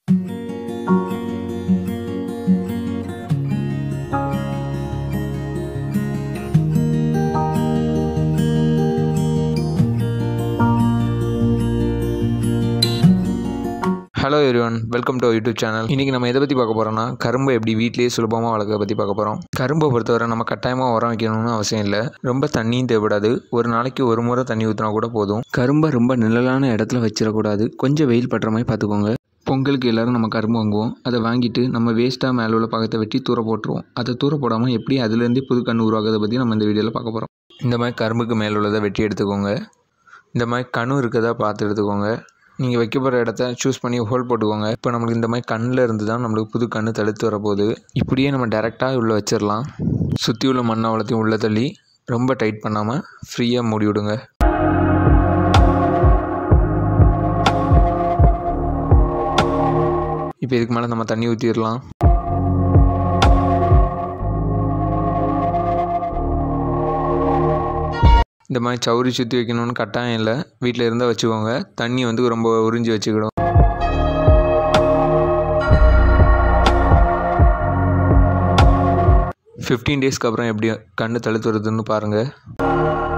hello everyone welcome to YouTube channel இன்றைக்கி நம்ம எதை பற்றி பார்க்க போகிறோம்னா கரும்பை எப்படி வீட்டிலேயே சுலபமாக வளர்க்க பற்றி பார்க்க போகிறோம் கரும்பை பொறுத்தவரை நம்ம கட்டாயமாக உரம் வைக்கணும்னு அவசியம் இல்லை ரொம்ப தண்ணியும் தேவைப்படாது ஒரு நாளைக்கு ஒரு முறை தண்ணி ஊற்றினா கூட போதும் கரும்பை ரொம்ப நிழலான இடத்துல வச்சிடக்கூடாது கொஞ்சம் வெயில் படுற மாதிரி பார்த்துக்கோங்க பொங்கலுக்கு எல்லோரும் நம்ம கரும்பு வாங்குவோம் அதை வாங்கிட்டு நம்ம வேஸ்ட்டாக மேலே உள்ள பக்கத்தை வெட்டி தூர போட்டுருவோம் அதை தூர போடாமல் எப்படி அதுலேருந்தே புது கன்று உருவாக்குறதை பற்றி நம்ம இந்த வீடியோவில் பார்க்க போகிறோம் இந்த மாதிரி கரும்புக்கு மேலே உள்ளதை வெட்டி எடுத்துக்கோங்க இந்த மாதிரி கணு இருக்கதா பார்த்து எடுத்துக்கோங்க நீங்கள் வைக்க போகிற இடத்த சூஸ் பண்ணி ஹோல் போட்டுக்கோங்க இப்போ நம்மளுக்கு இந்த மாதிரி கண்ணில் இருந்து தான் நம்மளுக்கு புது கண்ணு தடுத்து வரப்போகுது இப்படியே நம்ம டேரெக்டாக உள்ளே வச்சிடலாம் சுற்றி உள்ள மண்ணை அவ்வளோத்தையும் உள்ளே தள்ளி ரொம்ப டைட் பண்ணாமல் ஃப்ரீயாக மூடி விடுங்க இப்போ இதுக்கு மேலே நம்ம தண்ணி ஊற்றிடலாம் இந்த மாதிரி சவுரி சுற்றி வைக்கணும்னு கட்டாயம் இல்லை வீட்டில் இருந்தால் வச்சுக்கோங்க தண்ணி வந்து ரொம்ப உறிஞ்சி வச்சுக்கிடும் ஃபிஃப்டீன் டேஸ்க்கு அப்புறம் எப்படி கண்ணு தழுத்து வருதுன்னு பாருங்கள்